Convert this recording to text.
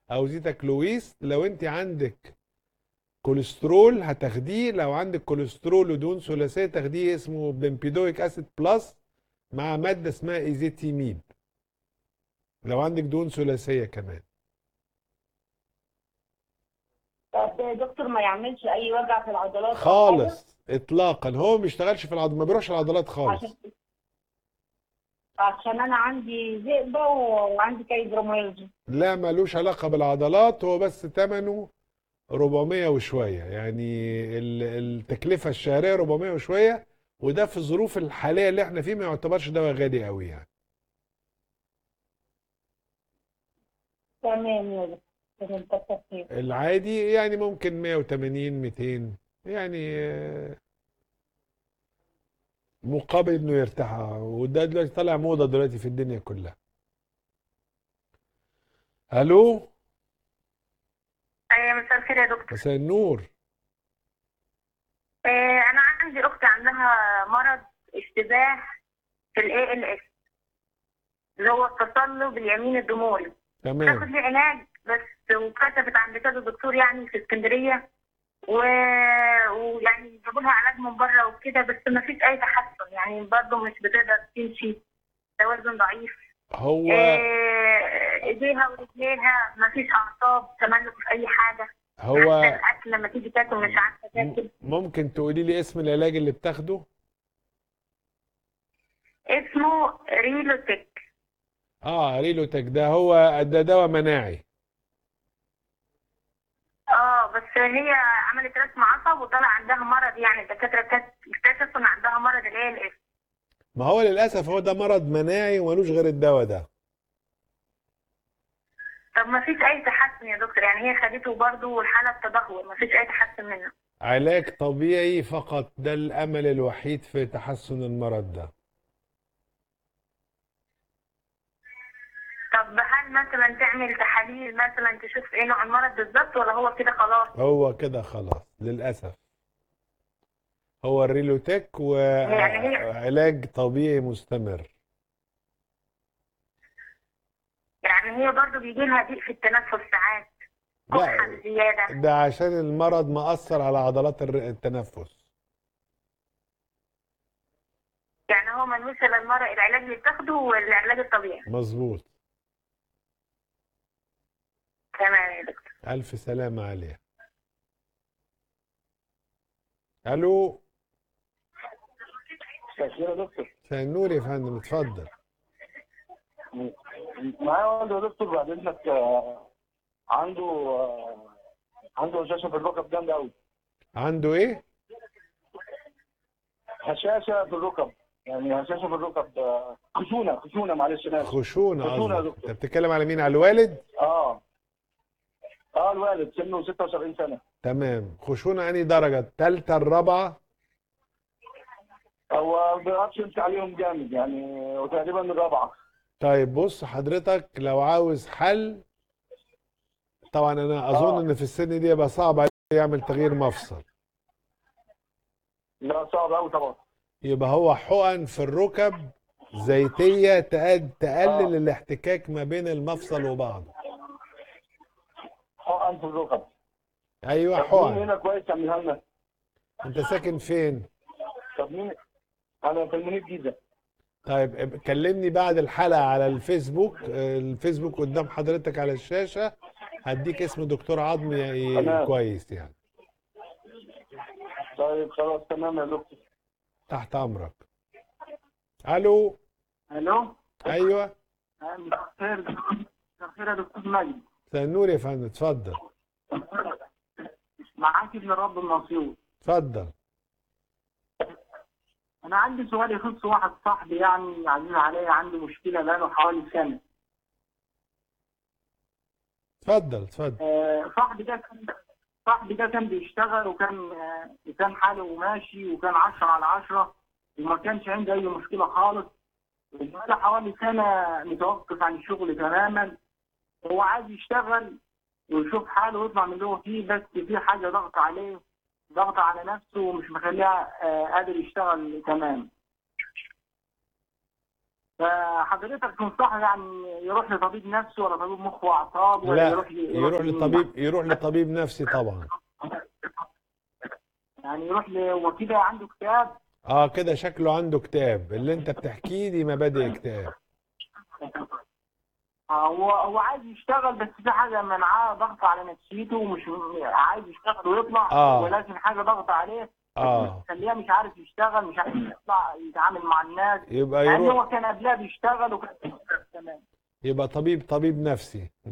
او زيتا كلويس لو انت عندك كوليسترول هتاخديه لو عندك كوليسترول ودهون ثلاثيه تاخديه اسمه بنبيدويك اسيد بلس مع ماده اسمها ايزيتيميب لو عندك دهون ثلاثيه كمان طب يا دكتور ما يعملش اي وجع في العضلات أو حاجة؟ خالص اطلاقا هو ما بيشتغلش في العضلات ما بيروحش العضلات خالص عشان عشان انا عندي ذئبه وعندي كايدروميالجيا لا ملوش علاقه بالعضلات هو بس ثمنه 400 وشويه يعني ال- التكلفه الشهريه 400 وشويه وده في الظروف الحاليه اللي احنا فيه ما يعتبرش دواء غالي قوي يعني تمام يا دكتور تمام كتر خير العادي يعني ممكن 180 200 يعني آه، مقابل انه يرتاح وده دلوقتي طالع موضه دلوقتي في الدنيا كلها الو ايوه مساء الخير يا دكتور مساء النور آه، انا عندي اختي عندها مرض اشتباه في الاي ال اس اللي هو التصلب اليمين الدموي تاخد تمام لي علاج بس وكتبت عند كذا دكتور يعني في اسكندريه و... ويعني جابوا لها علاج من بره وكده بس ما فيش اي تحسن يعني برضه مش بتقدر تمشي توازن ضعيف هو آه، ايديها ورجليها ما فيش اعصاب تملك في اي حاجه هو حتى الاكل لما تيجي تاكل مش عارفه تاكل م- ممكن تقولي لي اسم العلاج اللي بتاخده اسمه ريلوتك اه ريلوتك ده هو ده دواء مناعي اه بس هي عملت رسم عصب وطلع عندها مرض يعني الدكاتره كانت اكتشفوا ان عندها مرض اللي هي الاس ما هو للاسف هو ده مرض مناعي ومالوش غير الدواء ده طب ما فيش اي تحسن يا دكتور يعني هي خدته برضه والحاله التدهور ما فيش اي تحسن منه علاج طبيعي فقط ده الامل الوحيد في تحسن المرض ده طب هل مثلا تعمل تحاليل مثلا تشوف ايه نوع المرض بالظبط ولا هو كده خلاص هو كده خلاص للاسف هو الريلوتك يعني هي- وعلاج طبيعي مستمر يعني هي برضه بيجي لها ضيق في التنفس ساعات كحه لا زياده ده عشان المرض مأثر على عضلات الر- التنفس يعني هو ملوش الا المرض العلاج اللي بتاخده والعلاج الطبيعي مظبوط تمام يا دكتور ألف سلامة عليها ألو مساء الخير يا دكتور مساء النور يا فندم اتفضل معايا والد يا دكتور بعد اذنك آه، عنده آه، عنده هشاشه في الركب جامده قوي عنده إيه؟ هشاشه في الركب يعني هشاشه في الركب آه، خشونه خشونه معلش انا آسف. خشونة خشونة يا قصدك دكتور. أنت بتتكلم على مين على الوالد؟ اه اه الوالد سنه 76 سنه تمام خشونة أنهي درجة؟ التالتة الرابعة؟ هو ما بيعرفش يمشي عليهم جامد يعني وتقريبا الرابعه طيب بص حضرتك لو عاوز حل طبعا أنا أظن آه. إن في السن دي يبقى صعب عليه يعمل تغيير مفصل لا صعب قوي طبعا يبقى هو حقن في الركب زيتية تقل- تقلل آه. الاحتكاك ما بين المفصل وبعضه حقن في الركب أيوه طب مين حقن هنا كويس يعملها لنا أنت ساكن فين؟ طب مين انا في المنيب جيزه طيب اب- كلمني بعد الحلقة على الفيسبوك آه، الفيسبوك قدام حضرتك على الشاشة هديك اسم دكتور عظم ي- تمام. كويس يعني طيب خلاص تمام يا دكتور تحت أمرك ألو الو أيوه مساء الخير مساء الخير يا دكتور مجدي مساء النور يا فندم اتفضل معاك ابن رب المنصور اتفضل انا عندي سؤال يخص واحد صاحبي يعني عزيز عليا عنده مشكله بقاله حوالي سنه اتفضل اتفضل آه، صاحبي ده كان صاحبي ده كان بيشتغل وكان آه، وكان حاله ماشي وكان 10 على 10 وما كانش عنده اي مشكله خالص بقاله حوالي سنه متوقف عن الشغل تماما هو عايز يشتغل ويشوف حاله ويطلع من اللي هو فيه بس في حاجه ضغط عليه ضغط على نفسه ومش مخليه آه، قادر يشتغل تمام فحضرتك تنصحه يعني يروح لطبيب نفسي ولا طبيب مخ واعصاب ولا لا يروح ل- يروح لمين؟ لطبيب يروح لطبيب نفسي طبعا يعني يروح لوكيل عنده كتاب اه كده شكله عنده كتاب اللي انت بتحكيه دي مبادئ كتاب آه، هو هو عايز يشتغل بس في حاجه منعاه ضغط على نفسيته ومش عايز يشتغل ويطلع آه. ولكن حاجه ضغط عليه اه خليه مش عارف يشتغل مش عارف يطلع يتعامل مع الناس يبقى يعني يروح هو كان قبلها بيشتغل وكان تمام يبقى طبيب طبيب نفسي